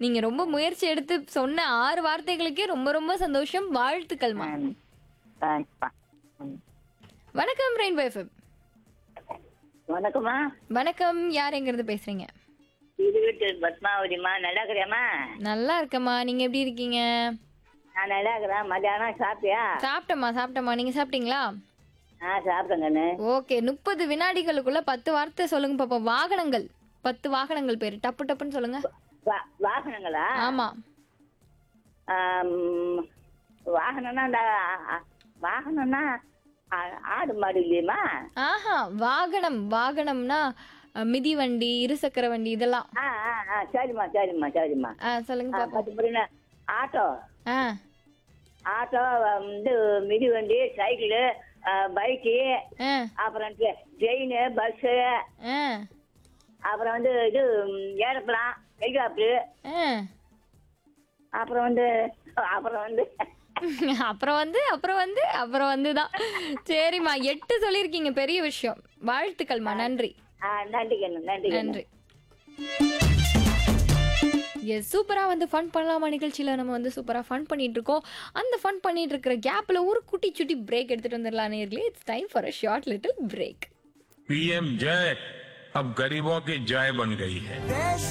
நீங்க ரொம்ப முயற்சி எடுத்து சொன்ன ஆறு வார்த்தைகளுக்கே ரொம்ப ரொம்ப சந்தோஷம் வாழ்த்துக்கள்மா தேங்க்ஸ்ப்பா ம். வணக்கம் ரெயின்போ எஃப்எம் வணக்கம்மா வணக்கம் யார் எங்க இருந்து பேசுறீங்க இது வீட்டு பத்மாவதிம்மா நல்லா இருக்கிறியாம்மா நல்லா இருக்கம்மா நீங்க எப்படி இருக்கீங்க நான் நல்லா இருக்கிறேன் மத்தியானம் சாப்பிட்டியா சாப்பிட்டம்மா சாப்பிட்டம்மா நீங்க சாப்பிட்டீங்களா ஆ சாப்பிட்டேன் கண்ணு ஓகே முப்பது வினாடிகளுக்குள்ள பத்து வார்த்தை சொல்லுங்க பாப்போம் வாகனங்கள் பத்து வாகனங்கள் பேரு டப்பு டப்புன்னு சொல்லுங்க வா- வாகனங்களா ஆமா ஆம், வாகனம்னா இந்த ஆ- வாகனம்னா ஆ- ஆடு மாடு இல்லையம்மா ஆஹா வாகனம் வாகனம்னா அஹ், மிதிவண்டி இருசக்கர வண்டி இதெல்லாம் ஆ ஆ ஆ சரிம்மா சரிம்மா சரிம்மா ஆ, சொல்லுங்க ஆ, பாப்போம் பத்து புரியுங்க ஆட்டோ ஆ ஆட்டோ வந்து மிதிவண்டி சைக்கிளு பைக்கு ஆ அப்புறம் ட்ரெயின் பஸ்ஸு ஆ அப்புறம் வந்து இது ஏரோப்ளான் ஹெலிகாப்டரு ஆ. அப்புறம் வந்து அப்புறம் வந்து அப்புறம் வந்து அப்புறம் வந்து அப்புறம் வந்து தான் சரிம்மா எட்டு சொல்லியிருக்கீங்க பெரிய விஷயம் வாழ்த்துக்கள்மா நன்றி ஆ, நன்றி கண்ணு நன்றி கண்ணு நன்றி எஸ் சூப்பராக வந்து ஃபன் பண்ணலாமா நிகழ்ச்சியில் நம்ம வந்து சூப்பராக ஃபன் பண்ணிட்டு இருக்கோம் அந்த ஃபன் பண்ணிட்டு இருக்கிற கேப்பில் ஒரு குட்டி சுட்டி பிரேக் எடுத்துட்டு வந்துடலாம் நேர்களே it's time for a short little break PM जय अब गरीबों की जय बन गई है देश